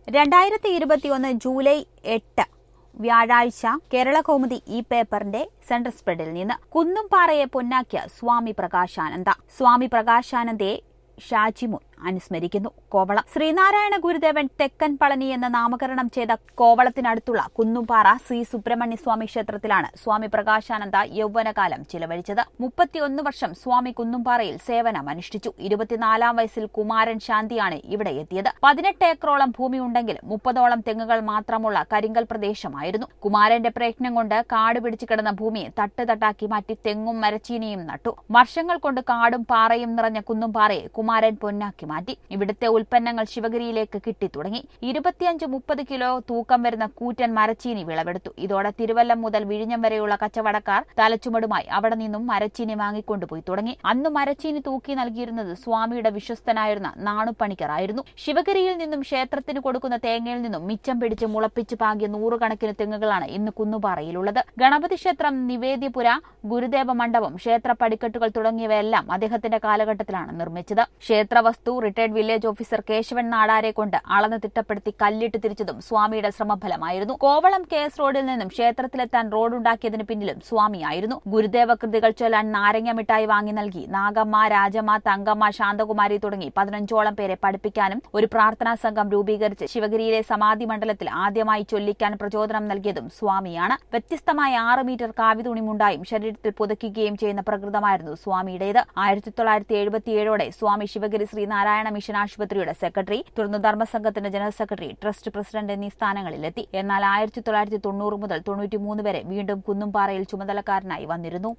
രണ്ടായിരത്തി ഇരുപത്തിയൊന്ന് ജൂലൈ എട്ട് വ്യാഴാഴ്ച കേരള കൗമുദി ഈ പേപ്പറിന്റെ സെൻട്രൽ സ്പ്രെഡിൽ നിന്ന് കുന്നുംപാറയെ പൊന്നാക്കിയ സ്വാമി പ്രകാശാനന്ദ സ്വാമി പ്രകാശാനന്ദയെ ഷാജിമുൻ അനുസ്മരിക്കുന്നു കോവളം ശ്രീനാരായണ ഗുരുദേവൻ തെക്കൻ പളനി എന്ന നാമകരണം ചെയ്ത കോവളത്തിനടുത്തുള്ള കുന്നുംപാറ ശ്രീ സുബ്രഹ്മണ്യ സ്വാമി ക്ഷേത്രത്തിലാണ് സ്വാമി പ്രകാശാനന്ദ യൗവനകാലം ചിലവഴിച്ചത് മുപ്പത്തിയൊന്ന് വർഷം സ്വാമി കുന്നുംപാറയിൽ സേവനം അനുഷ്ഠിച്ചു ഇരുപത്തിനാലാം വയസ്സിൽ കുമാരൻ ശാന്തിയാണ് ഇവിടെ എത്തിയത് പതിനെട്ട് ഏക്കറോളം ഭൂമി ഉണ്ടെങ്കിലും മുപ്പതോളം തെങ്ങുകൾ മാത്രമുള്ള കരിങ്കൽ പ്രദേശമായിരുന്നു കുമാരന്റെ പ്രയത്നം കൊണ്ട് കാട് പിടിച്ചു കിടന്ന ഭൂമിയെ തട്ടുതട്ടാക്കി മാറ്റി തെങ്ങും മരച്ചീനിയും നട്ടു വർഷങ്ങൾ കൊണ്ട് കാടും പാറയും നിറഞ്ഞ കുന്നുംപാറയെ കുമാരൻ പൊന്നാക്കി മാറ്റി ഇവിടുത്തെ ഉൽപ്പന്നങ്ങൾ ശിവഗിരിയിലേക്ക് കിട്ടിത്തുടങ്ങി ഇരുപത്തിയഞ്ച് മുപ്പത് കിലോ തൂക്കം വരുന്ന കൂറ്റൻ മരച്ചീനി വിളവെടുത്തു ഇതോടെ തിരുവല്ലം മുതൽ വിഴിഞ്ഞം വരെയുള്ള കച്ചവടക്കാർ തലച്ചുമടുമായി അവിടെ നിന്നും മരച്ചീനി വാങ്ങിക്കൊണ്ടുപോയി തുടങ്ങി അന്ന് മരച്ചീനി തൂക്കി നൽകിയിരുന്നത് സ്വാമിയുടെ വിശ്വസ്തനായിരുന്ന നാണുപണിക്കറായിരുന്നു ശിവഗിരിയിൽ നിന്നും ക്ഷേത്രത്തിന് കൊടുക്കുന്ന തേങ്ങയിൽ നിന്നും മിച്ചം പിടിച്ച് മുളപ്പിച്ച് പാകിയ നൂറുകണക്കിന് തെങ്ങുകളാണ് ഇന്ന് കുന്നുപാറയിലുള്ളത് ഗണപതി ക്ഷേത്രം നിവേദ്യപുര ഗുരുദേവ മണ്ഡപം ക്ഷേത്ര പടിക്കെട്ടുകൾ തുടങ്ങിയവയെല്ലാം അദ്ദേഹത്തിന്റെ കാലഘട്ടത്തിലാണ് നിർമ്മിച്ചത് ക്ഷേത്രവസ്തു റിട്ടയർഡ് വില്ലേജ് ഓഫീസർ കേശവൻ നാടാരെ കൊണ്ട് അളന്ന് തിട്ടപ്പെടുത്തി കല്ലിട്ട് തിരിച്ചതും സ്വാമിയുടെ ശ്രമഫലമായിരുന്നു കോവളം കെ എസ് റോഡിൽ നിന്നും ക്ഷേത്രത്തിലെത്താൻ റോഡുണ്ടാക്കിയതിന് പിന്നിലും സ്വാമിയായിരുന്നു ഗുരുദേവ കൃതികൾ ചൊല്ലാൻ നാരങ്ങ മിഠായി വാങ്ങി നൽകി നാഗമ്മ രാജമ്മ തങ്കമ്മ ശാന്തകുമാരി തുടങ്ങി പതിനഞ്ചോളം പേരെ പഠിപ്പിക്കാനും ഒരു പ്രാർത്ഥനാ സംഘം രൂപീകരിച്ച് ശിവഗിരിയിലെ സമാധി മണ്ഡലത്തിൽ ആദ്യമായി ചൊല്ലിക്കാൻ പ്രചോദനം നൽകിയതും സ്വാമിയാണ് വ്യത്യസ്തമായ ആറ് മീറ്റർ കാവിതുണിമുണ്ടായും ശരീരത്തിൽ പുതയ്ക്കുകയും ചെയ്യുന്ന പ്രകൃതമായിരുന്നു സ്വാമിയുടേത് ആയിരത്തി തൊള്ളായിരത്തി എഴുപത്തിയേഴോടെ സ്വാമി ശിവഗിരി ശ്രീനാരായണ മിഷൻ ആശുപത്രിയുടെ സെക്രട്ടറി തുടർന്ന് ധർമ്മസംഘത്തിന്റെ ജനറൽ സെക്രട്ടറി ട്രസ്റ്റ് പ്രസിഡന്റ് എന്നീ സ്ഥാനങ്ങളിലെത്തി എന്നാൽ ആയിരത്തി തൊള്ളായിരത്തി തൊണ്ണൂറ് മുതൽ തൊണ്ണൂറ്റിമൂന്ന് വരെ വീണ്ടും കുന്നുംപാറയിൽ ചുമതലക്കാരനായി വന്നിരുന്നു